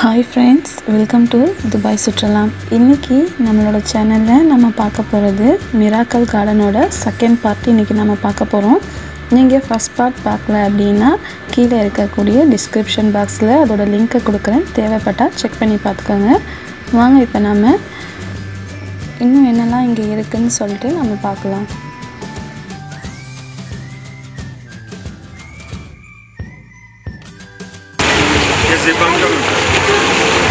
Hi friends welcome to Dubai சுற்றலாம் இன்றைக்கி நம்மளோட சேனலில் நம்ம பார்க்க போகிறது மிராக்கல் கார்டனோட செகண்ட் பார்ட் இன்றைக்கி நம்ம பார்க்க போகிறோம் நீங்கள் ஃபஸ்ட் பார்ட் பார்க்கல அப்படின்னா கீழே இருக்கக்கூடிய டிஸ்கிரிப்ஷன் பாக்ஸில் அதோட லிங்க்கை கொடுக்குறேன் தேவைப்பட்டால் செக் பண்ணி பார்த்துக்கோங்க வாங்க இப்போ நம்ம இன்னும் என்னெல்லாம் இங்கே இருக்குதுன்னு சொல்லிட்டு நம்ம பார்க்கலாம் Yes, they found them.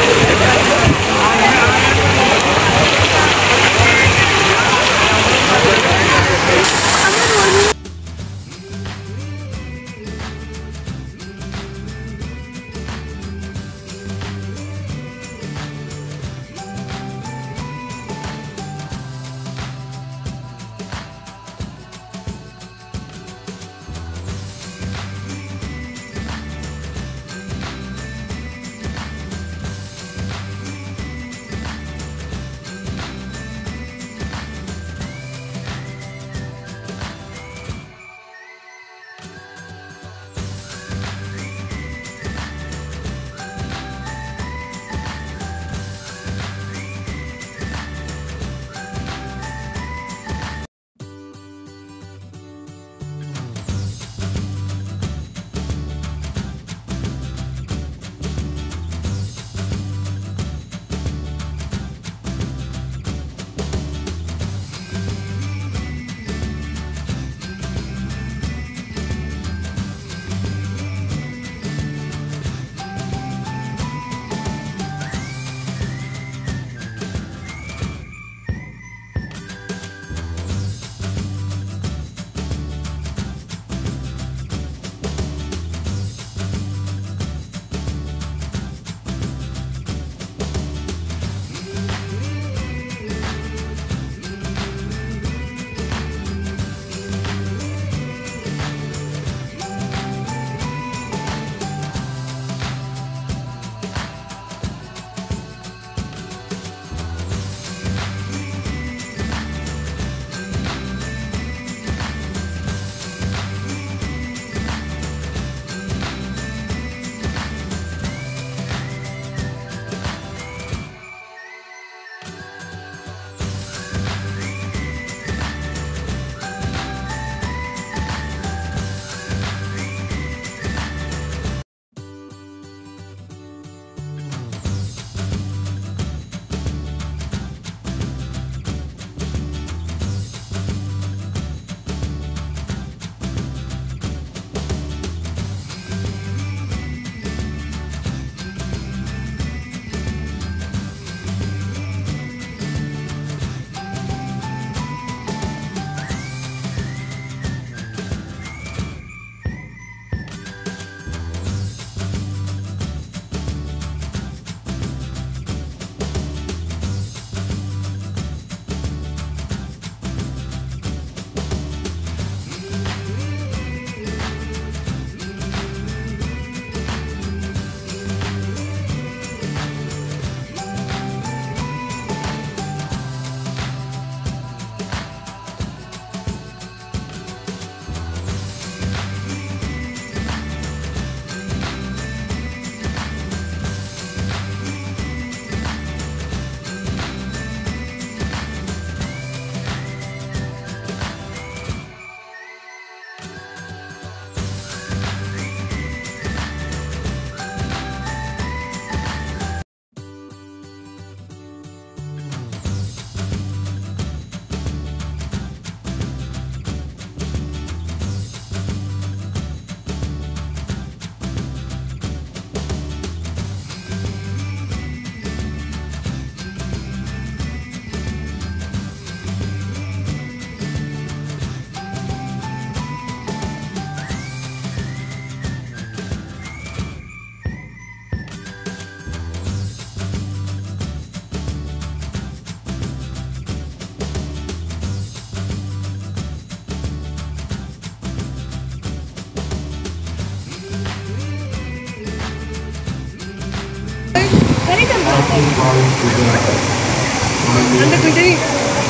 عندك مدري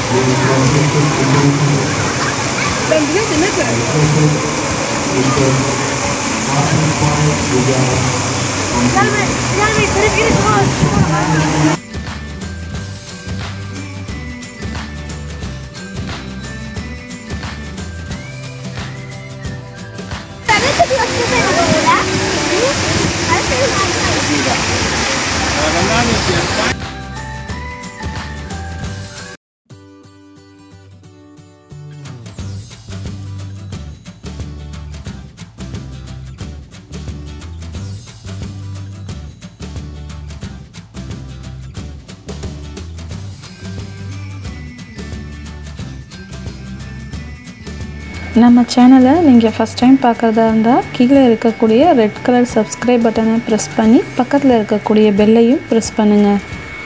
ده بجد نكر Gelme, gelme yukarı நம்ம சேனலை நீங்கள் ஃபஸ்ட் டைம் பார்க்குறதா இருந்தால் கீழே இருக்கக்கூடிய ரெட் கலர் சப்ஸ்கிரைப் பட்டனை ப்ரெஸ் பண்ணி பக்கத்தில் இருக்கக்கூடிய பெல்லையும் ப்ரெஸ் பண்ணுங்கள்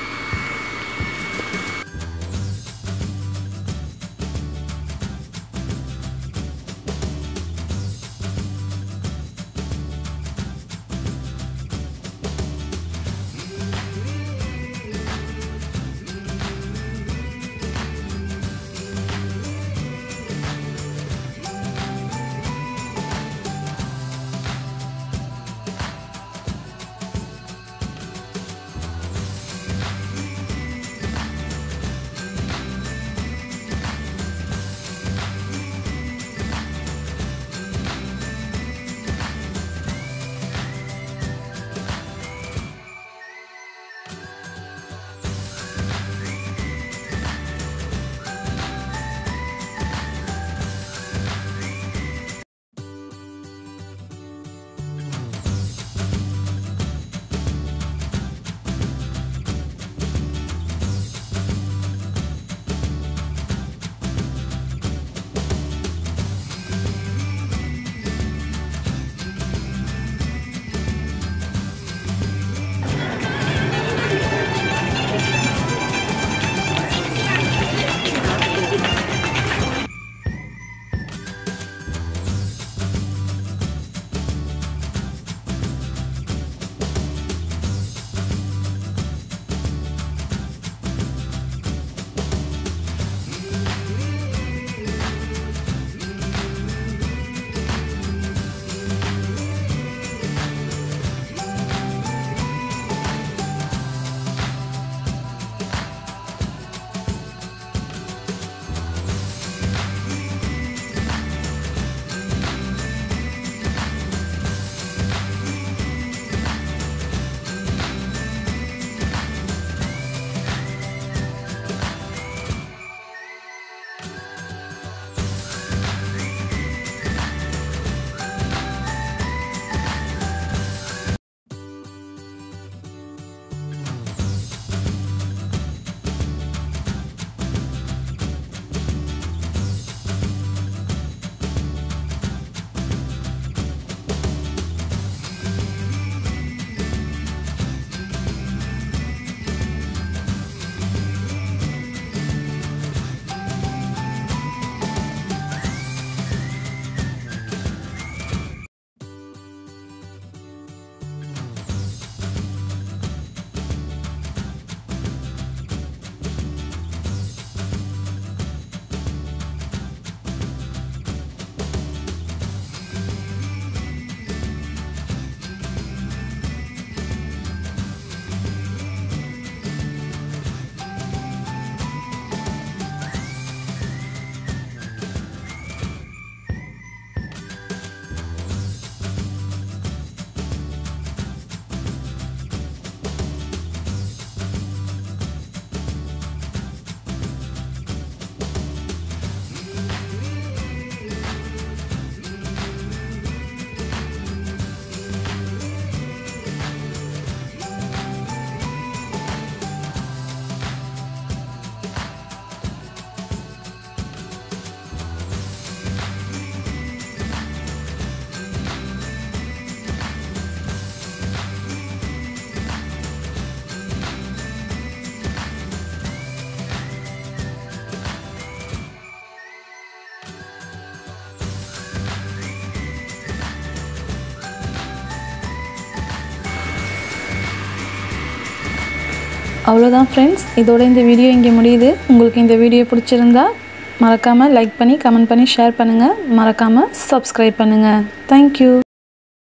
அவ்வளோதான் ஃப்ரெண்ட்ஸ் இதோட இந்த வீடியோ இங்கே முடியுது உங்களுக்கு இந்த வீடியோ பிடிச்சிருந்தா மறக்காமல் லைக் பண்ணி கமெண்ட் பண்ணி ஷேர் பண்ணுங்கள் மறக்காமல் சப்ஸ்கிரைப் பண்ணுங்கள் தேங்க்யூ